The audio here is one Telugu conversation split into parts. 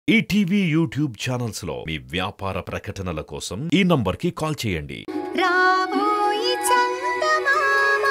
ఈటీవీ యూట్యూబ్ ఛానల్స్ లో మీ వ్యాపార ప్రకటనల కోసం ఈ నంబర్కి కాల్ చేయండి రాబోయి చందమామ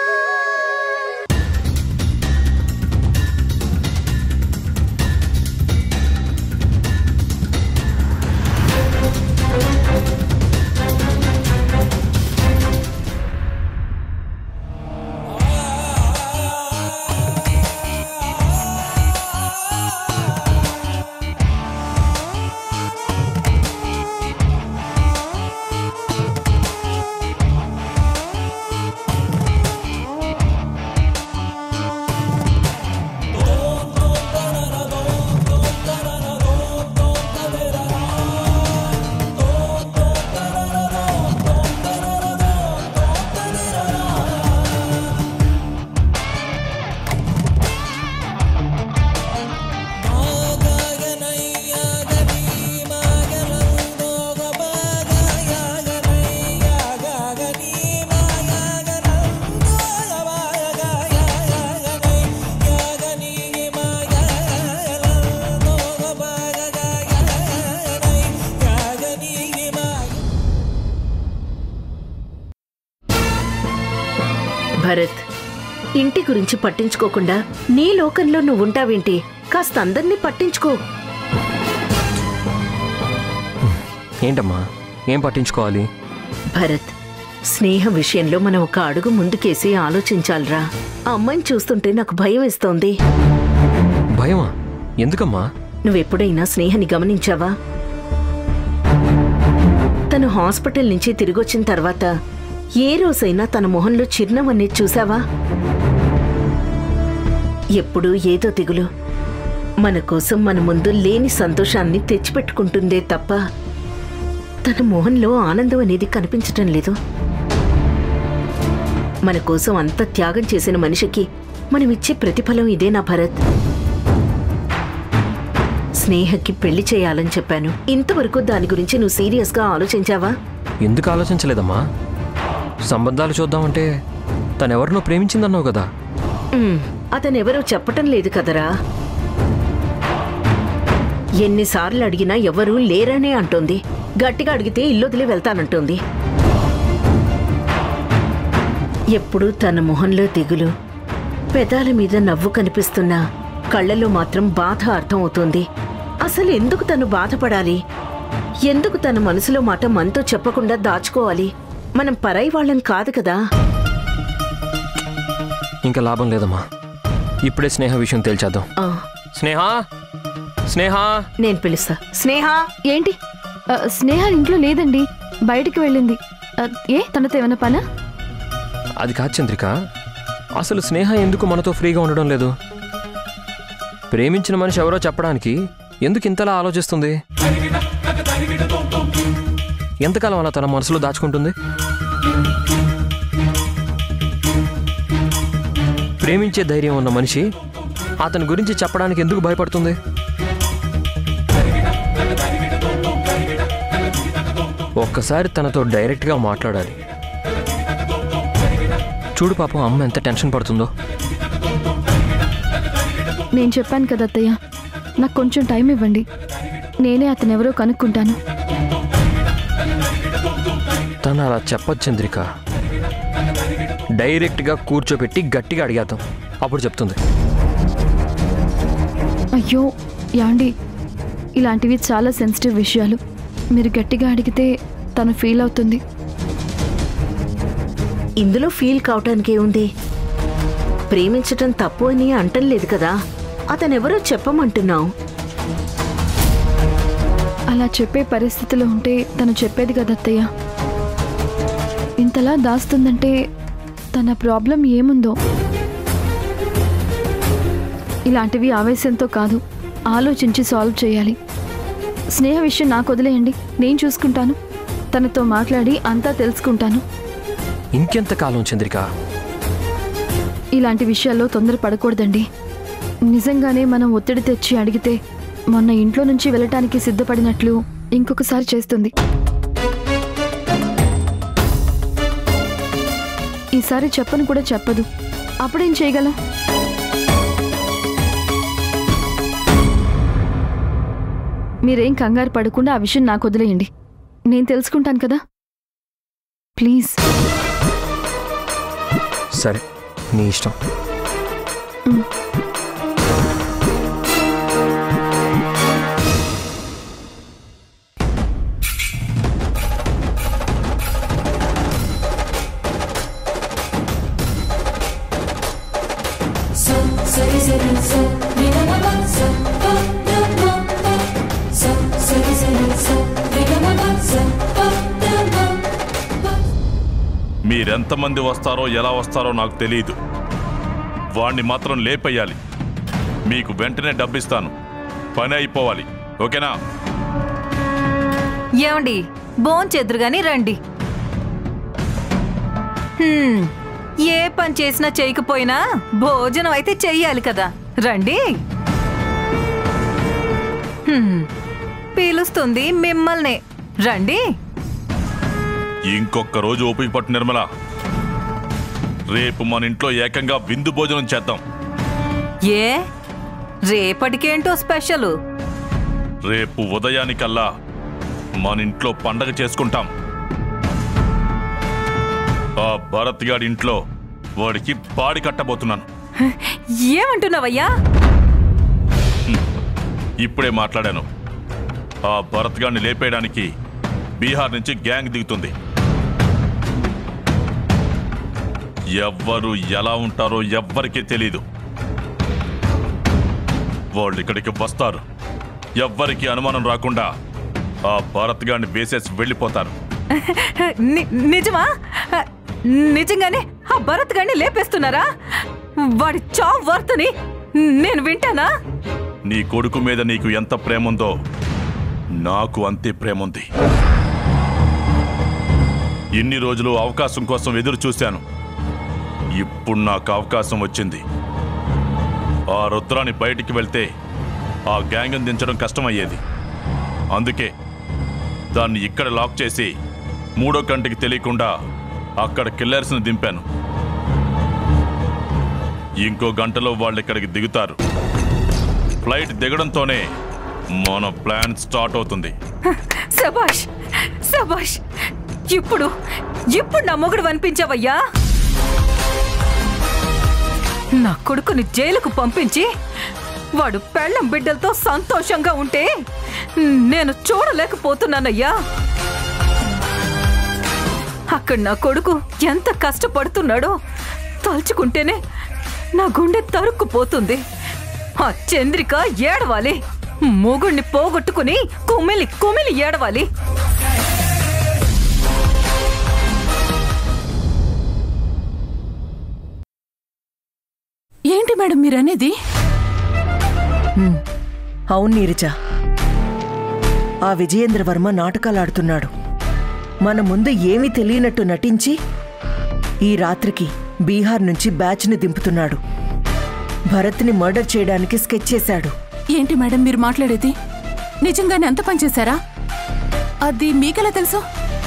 భరత్ ఇంటి గురించి పట్టించుకోకుండా నీ లోకంలో నువ్వు ఉంటావేంటి కాస్త అందరినీ పట్టించుకో ఏంటమ్మా ఏం పట్టించుకోవాలి భరత్ స్నేహ విషయంలో మనం ఒక అడుగు ముందుకేసి ఆలోచించాలిరా ఆ అమ్మాయిని చూస్తుంటే నాకు భయం వేస్తోంది భయమా ఎందుకమ్మా నువ్వెప్పుడైనా స్నేహని గమనించావా తను హాస్పిటల్ నుంచి తిరిగొచ్చిన తర్వాత ఏ రోజైనా తన మొహంలో చిరునవ్వు అనేది చూసావా ఎప్పుడూ ఏదో దిగులు మన కోసం మన ముందు లేని సంతోషాన్ని తెచ్చిపెట్టుకుంటుందే తప్ప తన మొహంలో ఆనందం అనేది కనిపించటం లేదు మన కోసం అంత త్యాగం చేసిన మనిషికి మనమిచ్చే ప్రతిఫలం ఇదేనా భరత్ స్నేహకి పెళ్లి చేయాలని చెప్పాను ఇంతవరకు దాని గురించి నువ్వు సీరియస్ గా ఆలోచించావా ఎందుకు ఆలోచించలేదమ్మా సంబంధాలు చూద్దామంటే తనెవరినో ప్రేమించిందన్నావు కదా ఉమ్, అతనెవరో చెప్పటం లేదు కదరా ఎన్నిసార్లు అడిగినా ఎవరూ లేరనే అంటోంది గట్టిగా అడిగితే ఇల్లొదిలి వెళ్తానంటోంది ఎప్పుడూ తన మొహంలో దిగులు పెదాల మీద నవ్వు కనిపిస్తున్నా కళ్ళలో మాత్రం బాధ అర్థం అవుతుంది అసలు ఎందుకు తను బాధపడాలి ఎందుకు తన మనసులో మాట మనతో చెప్పకుండా దాచుకోవాలి మనం పరాయి వాళ్ళం కాదు కదా ఇంకా లాభం లేదమ్మా ఇప్పుడే స్నేహ విషయం తేల్చేద్దాం ఆ, స్నేహ స్నేహ నేను పిలుస్తా స్నేహ ఏంటి ఆ, స్నేహ ఇంట్లో లేదండి బయటికి వెళ్ళింది ఆ, ఏ తనతో ఏమైనా పనా అది కాదు చంద్రిక అసలు స్నేహ ఎందుకు మనతో ఫ్రీగా ఉండడం లేదు ప్రేమించిన మనిషి ఎవరో చెప్పడానికి ఎందుకు ఇంతలా ఆలోచిస్తుంది ఎంతకాలం అలా తన మనసులో దాచుకుంటుంది ప్రేమించే ధైర్యం ఉన్న మనిషి అతని గురించి చెప్పడానికి ఎందుకు భయపడుతుంది ఒక్కసారి తనతో డైరెక్ట్గా మాట్లాడాలి చూడు పాపం అమ్మ ఎంత టెన్షన్ పడుతుందో నేను చెప్పాను కదా అత్తయ్య నాకు కొంచెం టైం ఇవ్వండి నేనే అతను ఎవరో కనుక్కుంటాను తను అలా చెప్పదు చంద్రిక డైరెక్ట్గా కూర్చోబెట్టి గట్టిగా అడిగేద్దాం అప్పుడు చెప్తుంది అయ్యో యాండి ఇలాంటివి చాలా సెన్సిటివ్ విషయాలు మీరు గట్టిగా అడిగితే తను ఫీల్ అవుతుంది ఇందులో ఫీల్ కావటానికి ఉంది ప్రేమించటం తప్పు అని అంటం లేదు కదా అతనెవరో చెప్పమంటున్నావు అలా చెప్పే పరిస్థితిలో ఉంటే తను చెప్పేది కదా అత్తయ్య ఇంతలా దాస్తుందంటే తన ప్రాబ్లం ఏముందో ఇలాంటివి ఆవేశంతో కాదు ఆలోచించి సాల్వ్ చేయాలి స్నేహ విషయం నాకు వదిలేయండి నేను చూసుకుంటాను తనతో మాట్లాడి అంతా తెలుసుకుంటాను ఇంకెంతకాలం చంద్రిక ఇలాంటి విషయాల్లో తొందర పడకూడదండి నిజంగానే మనం ఒత్తిడి తెచ్చి అడిగితే మొన్న ఇంట్లో నుంచి వెళ్ళటానికి సిద్ధపడినట్లు ఇంకొకసారి చేస్తుంది ఈసారి చెప్పను కూడా చెప్పదు అప్పుడేం చేయగలం మీరేం కంగారు పడకుండా ఆ విషయం నాకు వదిలేయండి నేను తెలుసుకుంటాను కదా ప్లీజ్ సరే నీ ఇష్టం మీరెంతమంది వస్తారో ఎలా వస్తారో నాకు తెలియదు వాణ్ణి మాత్రం లేపేయాలి మీకు వెంటనే డబ్బిస్తాను పని అయిపోవాలి ఓకేనా ఏమండి భోంచెద్దురు గాని రండి హ్మ్, ఏ పని చేసినా చేయకపోయినా భోజనం అయితే చెయ్యాలి కదా రండి హ్మ్, పిలుస్తుంది మిమ్మల్ని రండి ఇంకొక రోజు ఓపిక పట్టు నిర్మల రేపు మన ఇంట్లో ఏకంగా విందు భోజనం చేద్దాం ఏ రేపటికేంటో స్పెషల్ రేపు ఉదయానికల్లా మన ఇంట్లో పండగ చేసుకుంటాం ఆ భరత్ గాడి ఇంట్లో వాడికి పాడి కట్టబోతున్నాను ఏమంటున్నావయ్యా ఇప్పుడే మాట్లాడాను ఆ భరత్ గాడిని లేపేయడానికి బీహార్ నుంచి గ్యాంగ్ దిగుతుంది ఎవ్వరు ఎలా ఉంటారో ఎవ్వరికీ తెలీదు వాళ్ళు ఇక్కడికి వస్తారు ఎవ్వరికి అనుమానం రాకుండా ఆ భరత్ గాడిని వేసేసి వెళ్ళిపోతారు ని- నిజమా నిజంగానే ఆ భరత్ గారిని లేపేస్తున్నారా వాడి చావు వార్తని నేను వింటానా నీ కొడుకు మీద నీకు ఎంత ప్రేమ ఉందో నాకు అంతే ప్రేమ ఉంది ఇన్ని రోజులు అవకాశం కోసం ఎదురు చూశాను ఇప్పుడు నాకు అవకాశం వచ్చింది ఆ రుద్రాన్ని బయటికి వెళ్తే ఆ గ్యాంగ్ని దించడం కష్టమయ్యేది అందుకే దాన్ని ఇక్కడ లాక్ చేసి మూడో కంటికి తెలియకుండా అక్కడ కిల్లర్స్ని దింపాను ఇంకో గంటలో వాళ్ళు ఇక్కడికి దిగుతారు ఫ్లైట్ దిగడంతోనే మన ప్లాన్ స్టార్ట్ అవుతుంది సబాష్ సబాష్ ఇప్పుడు ఇప్పుడు నా మొగుడు అనిపించావయ్యా నా కొడుకుని జైలుకు పంపించి వాడు పెళ్ళం బిడ్డలతో సంతోషంగా ఉంటే నేను చూడలేకపోతున్నానయ్యా అక్కడ నా కొడుకు ఎంత కష్టపడుతున్నాడో తలుచుకుంటేనే నా గుండె తరుక్కుపోతుంది ఆ చంద్రిక ఏడవాలి మొగుణ్ణి పోగొట్టుకుని కుమిలి కుమిలి ఏడవాలి ఏంటి మేడం మీరనేది అవును నీరజ ఆ విజయేంద్ర వర్మ నాటకాలాడుతున్నాడు మన ముందు ఏమీ తెలియనట్టు నటించి ఈ రాత్రికి బీహార్ నుంచి బ్యాచ్ని దింపుతున్నాడు భరత్ని మర్డర్ చేయడానికి స్కెచ్ చేశాడు ఏంటి మేడం మీరు మాట్లాడేది నిజంగానే అంత పని చేశారా అది మీకెలా తెలుసు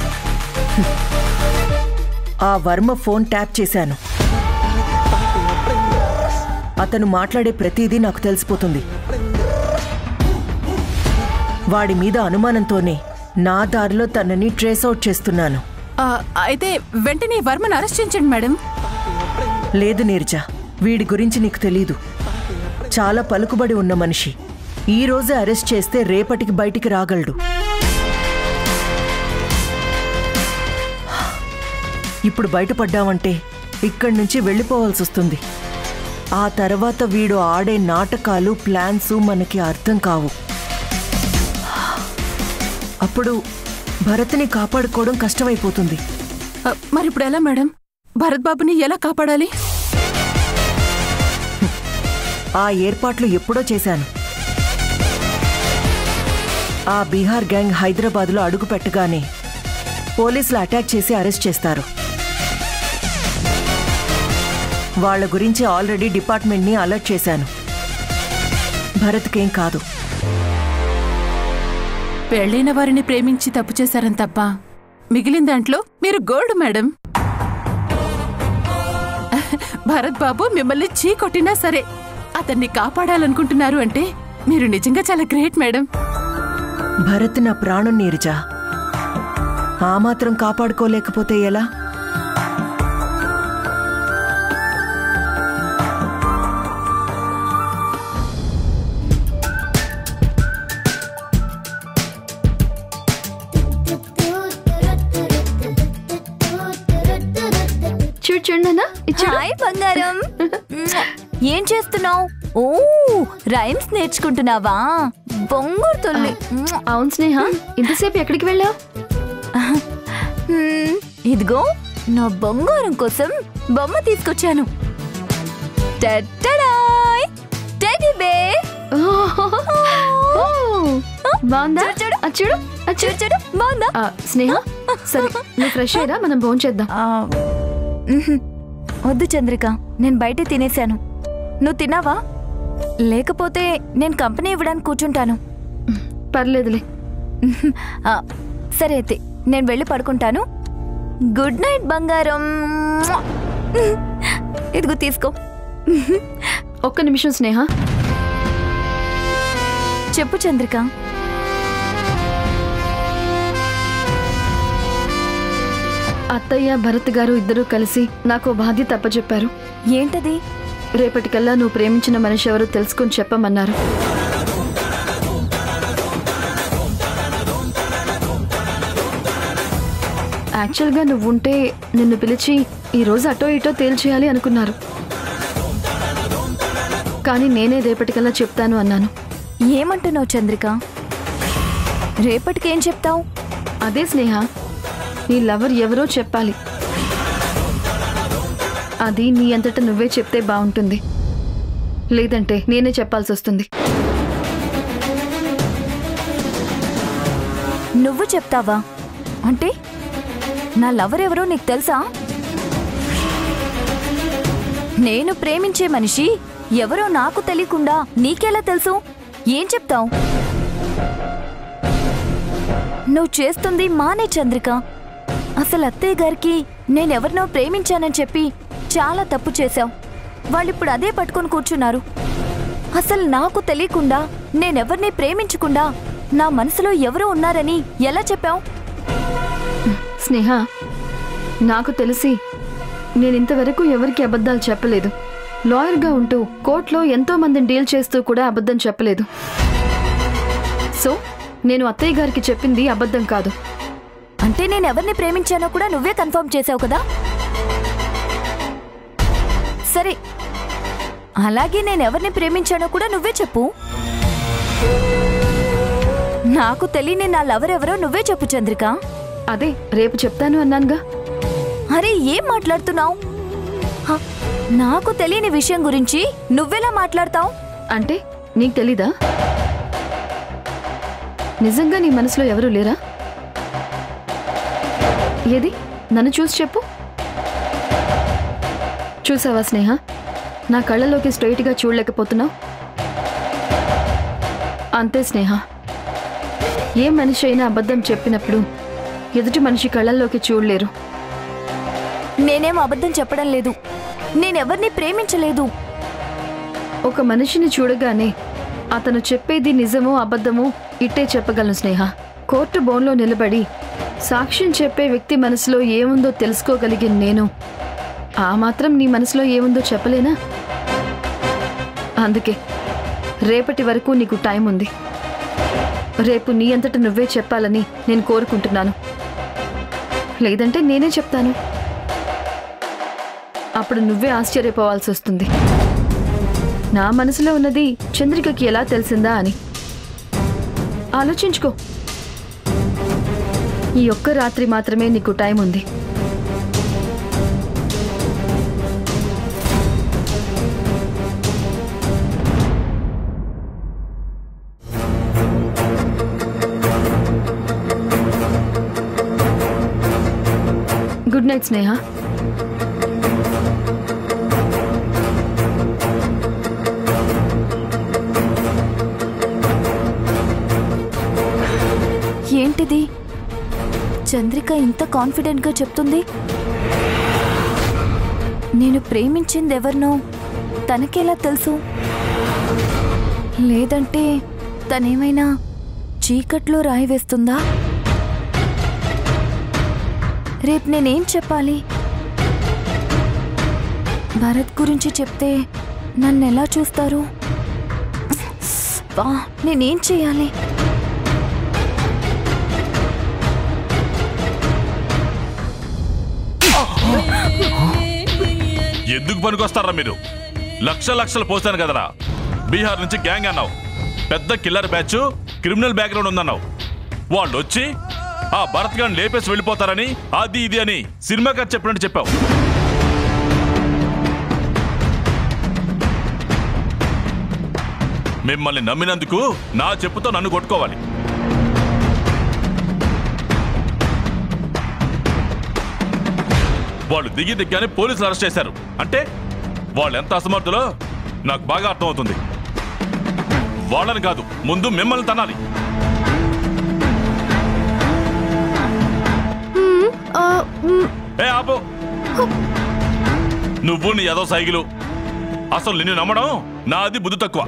ఆ వర్మ ఫోన్ ట్యాప్ చేశాను అతను మాట్లాడే ప్రతిదీ నాకు తెలిసిపోతుంది వాడి మీద అనుమానంతోనే నా దారిలో తనని ట్రేస్ అవుట్ చేస్తున్నాను ఆ, అయితే వెంటనే వర్మను అరెస్ట్ చేయించండి మేడం లేదు నీరజ వీడి గురించి నీకు తెలీదు చాలా పలుకుబడి ఉన్న మనిషి ఈ రోజే అరెస్ట్ చేస్తే రేపటికి బయటికి రాగలడు ఇప్పుడు బయటపడ్డావంటే ఇక్కడి నుంచి వెళ్ళిపోవాల్సి వస్తుంది ఆ తర్వాత వీడు ఆడే నాటకాలు ప్లాన్స్ మనకి అర్థం కావు అప్పుడు భరత్ని కాపాడుకోవడం కష్టమైపోతుంది ఆ, మరి ఇప్పుడు ఎలా మేడం భరత్ బాబుని ఎలా కాపాడాలి ఆ ఏర్పాట్లు ఎప్పుడో చేశాను ఆ బీహార్ గ్యాంగ్ హైదరాబాద్లో అడుగు పెట్టగానే పోలీసులు అటాక్ చేసి అరెస్ట్ చేస్తారు వాళ్ళ గురించి ఆల్రెడీ డిపార్ట్మెంట్ని అలర్ట్ చేశాను భరత్కేం కాదు పెళ్ళైన వారిని ప్రేమించి తప్పు చేశారని తప్ప మిగిలిన దాంట్లో మీరు గోల్డ్ మేడం భరత్ బాబు మిమ్మల్ని చీ కొట్టినా సరే అతన్ని కాపాడాలనుకుంటున్నారు అంటే మీరు నిజంగా చాలా గ్రేట్ మేడం భరత్ నా ప్రాణం నీరజా ఆ మాత్రం కాపాడుకోలేకపోతే ఎలా చూడు చూడనా హాయ్ బంగారం ఏం చేస్తున్నావు ఓ రైమ్స్ నేర్చుకుంటున్నావా బొంగురు తొల్లి అవును స్నేహ ఇంతసేపు ఎక్కడికి వెళ్ళావు హ్మ్, ఇదిగో నా బంగారం కోసం బొమ్మ తీసుకొచ్చాను టట్టడాయ్! టెడ్డీ బేర్ బాగుందా చూడు, అది చూడు అది చూడు చూడు బాగుందా ఆ, స్నేహ సరే నువ్వు ఫ్రెష్ అయ్యరా మనం భోంచేద్దాం చేద్దాం ఆ, మ్హూ. వద్దు చంద్రిక నేను బయట తినేశాను నువ్వు తిన్నావా లేకపోతే నేను కంపెనీ ఇవ్వడానికి కూర్చుంటాను పర్లేదులే మ్హూ. ఆ, సరే అయితే నేను వెళ్ళి పడుకుంటాను గుడ్ నైట్ బంగారం ఇదిగో తీసుకో ఒక్క నిమిషం స్నేహ చెప్పు చంద్రిక అత్తయ్య భరత్ గారు ఇద్దరూ కలిసి నాకు ఓ బాధ్యత అప్పచెప్పారు ఏంటది రేపటికల్లా నువ్వు ప్రేమించిన మనిషి ఎవరో తెలుసుకొని చెప్పమన్నారు యాక్చువల్గా నువ్వు ఉంటే నిన్ను పిలిచి ఈ రోజు అటో ఇటో తేల్చేయాలి అనుకున్నారు కానీ నేనే రేపటికల్లా చెప్తాను అన్నాను ఏమంటున్నావు చంద్రిక రేపటికేం చెప్తావు అదే స్నేహ నీ లవర్ ఎవరో చెప్పాలి అది నీ అంతట నువ్వే చెప్తే బాగుంటుంది లేదంటే నేనే చెప్పాల్సి వస్తుంది నువ్వు చెప్తావా అంటే నా లవర్ ఎవరో నీకు తెలుసా నేను ప్రేమించే మనిషి ఎవరో నాకు తెలియకుండా నీకెలా తెలుసు ఏం చెప్తావు నువ్వు చేస్తుంది మానే చంద్రిక అసలు అత్తయ్య గారికి నేనెవరినో ప్రేమించానని చెప్పి చాలా తప్పు చేశావు వాళ్ళిప్పుడు అదే పట్టుకొని కూర్చున్నారు అసలు నాకు తెలియకుండా నేనెవరిని ప్రేమించకుండా నా మనసులో ఎవరో ఉన్నారని ఎలా చెప్పావు స్నేహ నాకు తెలిసి నేను ఇంతవరకు ఎవరికి అబద్ధాలు చెప్పలేదు లాయర్గా ఉంటూ కోర్టులో ఎంతో మందిని డీల్ చేస్తూ కూడా అబద్ధం చెప్పలేదు సో నేను అత్తయ్య గారికి చెప్పింది అబద్ధం కాదు అంటే నేను ఎవరిని ప్రేమించానో కూడా నువ్వే కన్ఫర్మ్ చేసావు కదా సరే అలాగే నేను ఎవరిని ప్రేమించానో కూడా నువ్వే చెప్పు నాకు తెలియని నా లవర్ ఎవరో నువ్వే చెప్పు చంద్రిక అదే రేపు చెప్తాను అన్నానుగా అరే ఏం మాట్లాడుతున్నావు హ, నాకు తెలియని విషయం గురించి నువ్వెలా మాట్లాడతావు అంటే నీకు తెలీదా నిజంగా నీ మనసులో ఎవరూ లేరా ఏది నన్ను చూసి చెప్పు చూసావా స్నేహ నా కళ్ళలోకి స్ట్రైట్గా చూడలేకపోతున్నావు అంతే స్నేహ ఏ మనిషి అయినా అబద్ధం చెప్పినప్పుడు ఎదుటి మనిషి కళ్ళల్లోకి చూడలేరు నేనేం అబద్ధం చెప్పడం లేదు నేనెవరిని ప్రేమించలేదు ఒక మనిషిని చూడగానే అతను చెప్పేది నిజమో అబద్ధమో ఇట్టే చెప్పగలను స్నేహ కోర్టు బోన్లో నిలబడి సాక్ష్యం చెప్పే వ్యక్తి మనసులో ఏముందో తెలుసుకోగలిగిన నేను ఆ మాత్రం నీ మనసులో ఏముందో చెప్పలేనా అందుకే రేపటి వరకు నీకు టైం ఉంది రేపు నీ అంతట నువ్వే చెప్పాలని నేను కోరుకుంటున్నాను లేదంటే నేనే చెప్తాను అప్పుడు నువ్వే ఆశ్చర్యపోవాల్సి వస్తుంది నా మనసులో ఉన్నది చంద్రికకి ఎలా తెలిసిందా అని ఆలోచించుకో ఈ ఒక్క రాత్రి మాత్రమే నీకు టైం ఉంది గుడ్ నైట్ స్నేహ ఏంటిది చంద్రిక ఇంత కాన్ఫిడెంట్గా చెప్తుంది నేను ప్రేమించింది ఎవరినో తనకెలా తెలుసు లేదంటే తనేమైనా చీకట్లో రాయి వేస్తుందా రేపు నేనేం చెప్పాలి భరత్ గురించి చెప్తే నన్ను ఎలా చూస్తారు బా నేనేం చేయాలి ఎందుకు పనికొస్తారా మీరు లక్ష లక్షలు పోసాను కదరా బీహార్ నుంచి గ్యాంగ్ అన్నావు పెద్ద కిల్లర్ బ్యాచ్ క్రిమినల్ బ్యాక్గ్రౌండ్ ఉందన్నావు వాళ్ళు వచ్చి ఆ భరత్ గారిని లేపేసి వెళ్ళిపోతారని అది ఇది అని సినిమా కథ చెప్పినట్టు చెప్పావు మిమ్మల్ని నమ్మినందుకు నా చెప్పుతో నన్ను కొట్టుకోవాలి వాళ్ళు దిగి దిగ్గానే పోలీసులు అరెస్ట్ చేశారు అంటే వాళ్ళు ఎంత అసమర్థులో నాకు బాగా అర్థమవుతుంది వాళ్ళని కాదు ముందు మిమ్మల్ని తనాలి ఏ ఆపు నువ్వు నీ ఏదో సైకిలు అసలు నిన్ను నమ్మడం నాది బుద్ధి తక్కువ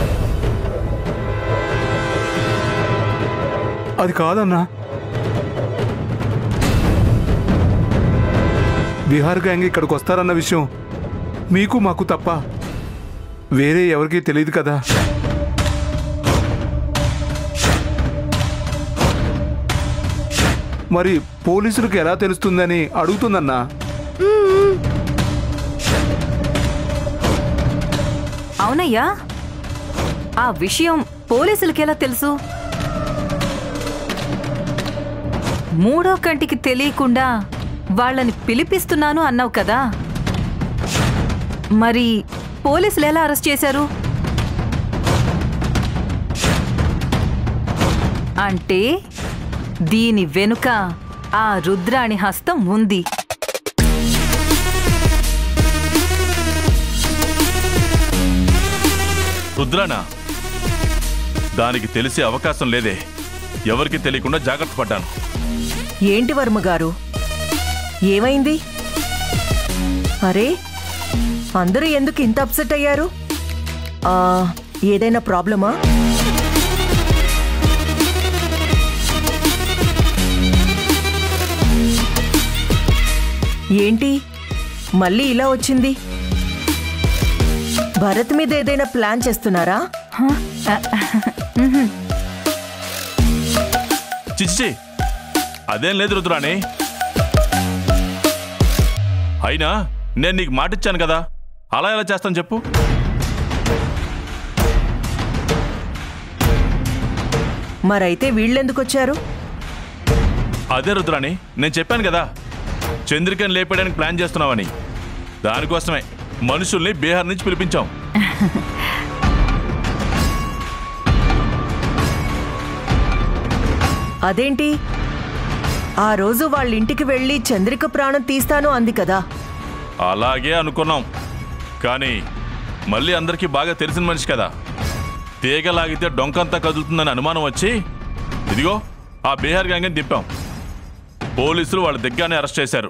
అది కాదన్నా బీహార్ గ్యాంగ్ ఇక్కడికి వస్తారన్న విషయం మీకు మాకు తప్ప వేరే ఎవరికీ తెలియదు కదా మరి పోలీసులకు ఎలా తెలుస్తుందని అడుగుతుందన్నా అవునయ్యా ఆ విషయం పోలీసులకెలా తెలుసు మూడో కంటికి తెలియకుండా వాళ్ళని పిలిపిస్తున్నాను అన్నావు కదా మరి పోలీసులు ఎలా అరెస్ట్ చేశారు అంటే దీని వెనుక ఆ రుద్రాణి హస్తం ఉంది రుద్రానా దానికి తెలిసే అవకాశం లేదే ఎవరికి తెలియకుండా జాగ్రత్త పడ్డాను ఏంటి వర్మ గారు ఏమైంది అరే అందరూ ఎందుకు ఇంత అప్సెట్ అయ్యారు ఆ, ఏదైనా ప్రాబ్లమా ఏంటి మళ్ళీ ఇలా వచ్చింది భరత్ మీద ఏదైనా ప్లాన్ చేస్తున్నారా చిచ్చి అదేం లేదు రుద్రాణి అయినా నేను నీకు మాటిచ్చాను కదా అలా ఎలా చేస్తాను చెప్పు మరైతే వీళ్ళెందుకు వచ్చారు అదే రుద్రాణి నేను చెప్పాను కదా చంద్రికని లేపేయడానికి ప్లాన్ చేస్తున్నావని దానికోసమే మనుషుల్ని బీహార్ నుంచి పిలిపించాం అదేంటి ఆ రోజు వాళ్ళ ఇంటికి వెళ్ళి చంద్రిక ప్రాణం తీస్తాను అంది కదా అలాగే అనుకున్నాం కానీ మళ్ళీ అందరికీ బాగా తెలిసిన మనిషి కదా తీగ లాగితే డొంకంతా కదులుతుందని అనుమానం వచ్చి ఇదిగో ఆ బీహార్ గ్యాంగ్ని దింపాం పోలీసులు వాళ్ళ దగ్గరనే అరెస్ట్ చేశారు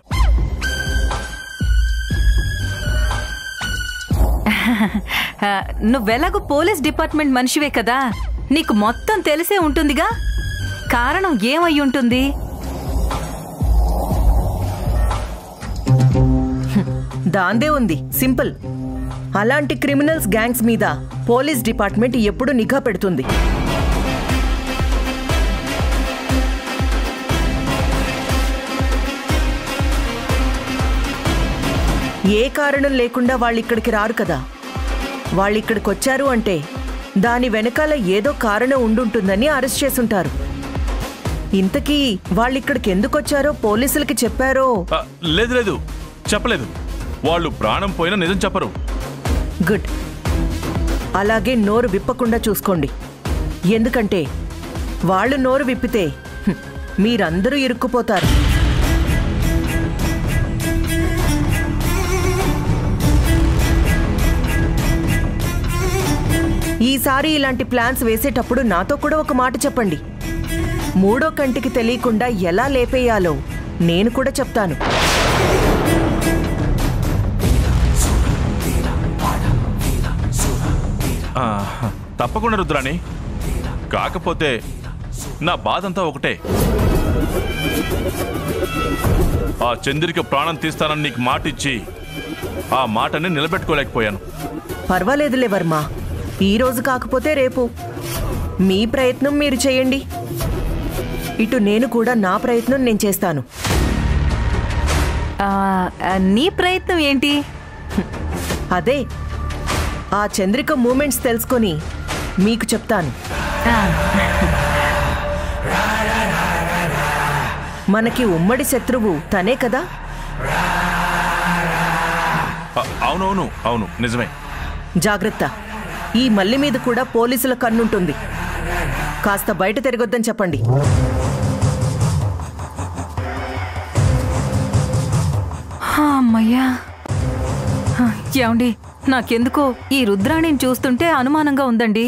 ఆ, నువ్వెలాగో పోలీస్ డిపార్ట్మెంట్ మనిషివే కదా నీకు మొత్తం తెలిసే ఉంటుందిగా కారణం ఏమై ఉంటుంది దాందే ఉంది సింపుల్ అలాంటి క్రిమినల్స్ గ్యాంగ్స్ మీద పోలీస్ డిపార్ట్మెంట్ ఎప్పుడు నిఘా పెడుతుంది ఏ కారణం లేకుండా వాళ్ళు ఇక్కడికి రారు కదా వాళ్ళు ఇక్కడికి వచ్చారు అంటే దాని వెనకాల ఏదో కారణం ఉండుంటుందని అరెస్ట్ చేసుంటారు ఇంతకీ వాళ్ళు ఇక్కడికి ఎందుకు వచ్చారో పోలీసులకి చెప్పారో ఆ, లేదు లేదు చెప్పలేదు వాళ్ళు ప్రాణం పోయినా నిజం చెప్పరు గుడ్ అలాగే నోరు విప్పకుండా చూసుకోండి ఎందుకంటే వాళ్ళు నోరు విప్పితే హ్మ్, మీరందరూ ఇరుక్కుపోతారు ఈసారి ఇలాంటి ప్లాన్స్ వేసేటప్పుడు నాతో కూడా ఒక మాట చెప్పండి మూడో కంటికి తెలియకుండా ఎలా లేపేయాలో నేను కూడా చెప్తాను ఆ, తప్పకుండా రుద్రాణి కాకపోతే నా బాధంతా ఒకటే ఆ చంద్రిక ప్రాణం తీస్తానని నీకు మాట ఇచ్చి ఆ మాటని నిలబెట్టుకోలేకపోయాను పర్వాలేదులే వర్మ ఈ రోజు కాకపోతే రేపు మీ ప్రయత్నం మీరు చేయండి ఇటు నేను కూడా నా ప్రయత్నం నేను చేస్తాను ఆ, ఆ, నీ ప్రయత్నం ఏంటి అదే ఆ చంద్రిక మూమెంట్స్ తెలుసుకొని మీకు చెప్తాను ఆ, మనకి ఉమ్మడి శత్రువు తనే కదా అ- అవునవును అవును నిజమే జాగ్రత్త ఈ మల్లి మీద కూడా పోలీసుల కన్నుంటుంది కాస్త బయట తిరగొద్దని చెప్పండి హా, అమ్మయ్యా హా, ఏమండి నాకెందుకో ఈ రుద్రాణిని చూస్తుంటే అనుమానంగా ఉందండి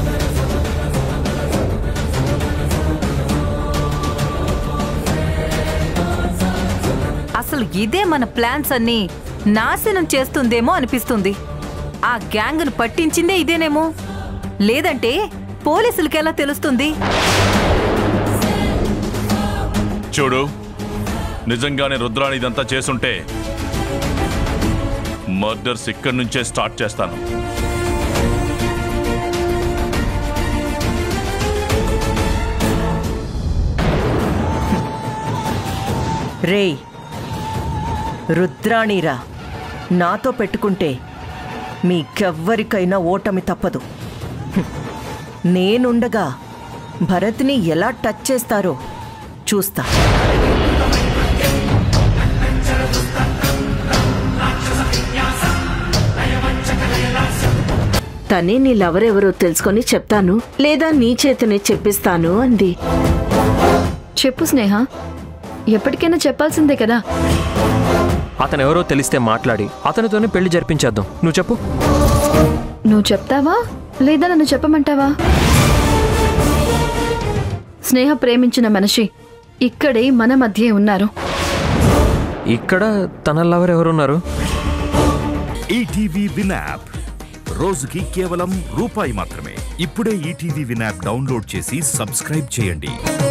అసలు ఇదే మన ప్లాన్స్ అన్ని నాశనం చేస్తుందేమో అనిపిస్తుంది ఆ గ్యాంగ్ను పట్టించిందే ఇదేనేమో లేదంటే పోలీసులకి ఎలా తెలుస్తుంది చూడు నిజంగానే రుద్రాణి ఇదంతా చేసుంటే మర్డర్స్ ఇక్కడి నుంచే స్టార్ట్ చేస్తాను రేయ్ రుద్రాణిరా నాతో పెట్టుకుంటే మీకెవ్వరికైనా ఓటమి తప్పదు హ్మ్. నేనుండగా భరత్ని ఎలా టచ్ చేస్తారో చూస్తా తనే నీ లవర్ ఎవరో తెలుసుకొని చెప్తాను లేదా నీ చేతనే చెప్పిస్తాను అంది చెప్పు స్నేహ ఎప్పటికైనా చెప్పాల్సిందే కదా అతను ఎవరో తెలిస్తే మాట్లాడి అతనితోనే పెళ్లి జరిపించేద్దాం నువ్వు చెప్పు నువ్వు చెప్తావా లేదా నన్ను చెప్పమంటావా స్నేహ ప్రేమించిన మనిషి ఇక్కడే మన మధ్యే ఉన్నారు ఇక్కడ తన లవర్ ఎవరున్నారు ఈటీవీ విన్ యాప్ రోజుకి కేవలం రూపాయి మాత్రమే ఇప్పుడే ఈటీవీ విన్ యాప్ డౌన్లోడ్ చేసి సబ్స్క్రైబ్ చేయండి